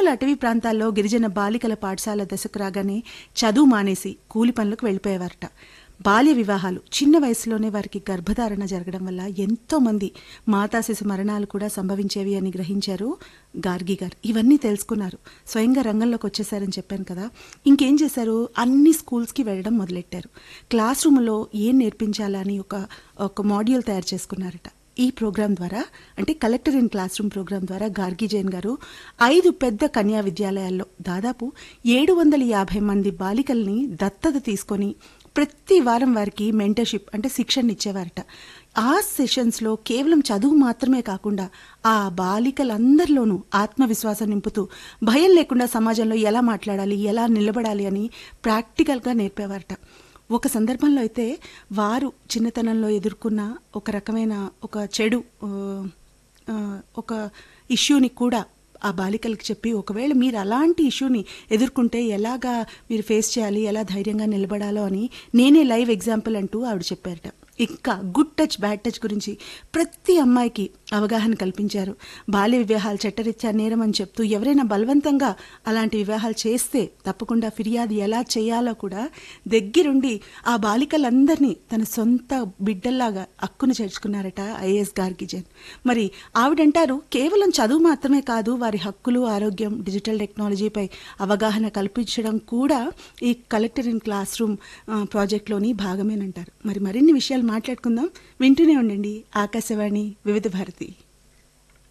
మారుమూల అటవీ ప్రాంతాల్లో గిరిజన బాలికల పాఠశాల దశకు రాగానే చదువు మానేసి కూలి పనులకు వెళ్ళిపోయేవారట బాల్య వివాహాలు చిన్న వయసులోనే వారికి గర్భధారణ జరగడం వల్ల ఎంతో మంది మాతా శిశు మరణాలు కూడా సంభవించేవి అని గ్రహించారు గార్గి గారు ఇవన్నీ తెలుసుకున్నారు స్వయంగా రంగంలోకి వచ్చేసారని చెప్పాను కదా ఇంకేం చేశారు అన్ని స్కూల్స్కి వెళ్ళడం మొదలెట్టారు క్లాస్ రూమ్లో ఏం నేర్పించాలని ఒక ఒక మాడ్యూల్ తయారు చేసుకున్నారట ఈ ప్రోగ్రాం ద్వారా అంటే collector in class room program ద్వారా గార్గి జైన్ గారు ఐదు పెద్ద కన్యా విద్యాలయాల్లో దాదాపు ఏడు వందల యాభై మంది బాలికల్ని దత్తత తీసుకొని ప్రతి వారం వారికి మెంటర్షిప్ అంటే శిక్షణ ఇచ్చేవారట ఆ సెషన్స్లో కేవలం చదువు మాత్రమే కాకుండా ఆ బాలికలందరిలోనూ ఆత్మవిశ్వాసం నింపుతూ భయం లేకుండా సమాజంలో ఎలా మాట్లాడాలి ఎలా నిలబడాలి అని ప్రాక్టికల్గా నేర్పేవారట ఒక సందర్భంలో అయితే వారు చిన్నతనంలో ఎదుర్కొన్న ఒక రకమైన ఒక చెడు ఆ, ఆ, ఒక ఇష్యూని కూడా ఆ బాలికలకు చెప్పి ఒకవేళ మీరు అలాంటి ఇష్యూని ఎదుర్కొంటే ఎలాగా మీరు ఫేస్ చేయాలి ఎలా ధైర్యంగా నిలబడాలో అని నేనే లైవ్ ఎగ్జాంపుల్ అంటూ ఆవిడ చెప్పారట ఇంకా గుడ్ టచ్ బ్యాడ్ టచ్ గురించి ప్రతి అమ్మాయికి అవగాహన కల్పించారు బాల్య వివాహాలు చట్టరీత్యా నేరం అని చెప్తూ ఎవరైనా బలవంతంగా అలాంటి వివాహాలు చేస్తే తప్పకుండా ఫిర్యాదు ఎలా చేయాలో కూడా దగ్గరుండి ఆ బాలికలందరినీ తన సొంత బిడ్డల్లాగా అక్కును చేర్చుకున్నారట ఐఏఎస్ గార్గిజన్ మరి ఆవిడంటారు కేవలం చదువు మాత్రమే కాదు వారి హక్కులు ఆరోగ్యం డిజిటల్ టెక్నాలజీపై అవగాహన కల్పించడం కూడా ఈ కలెక్టర్ ఇన్ క్లాస్ రూమ్ ఆ, ప్రాజెక్ట్లోని భాగమేనంటారు మరి మరిన్ని విషయాలు మాట్లాడుకుందాం వింటూనే ఉండండి ఆకాశవాణి వివిధ భారతి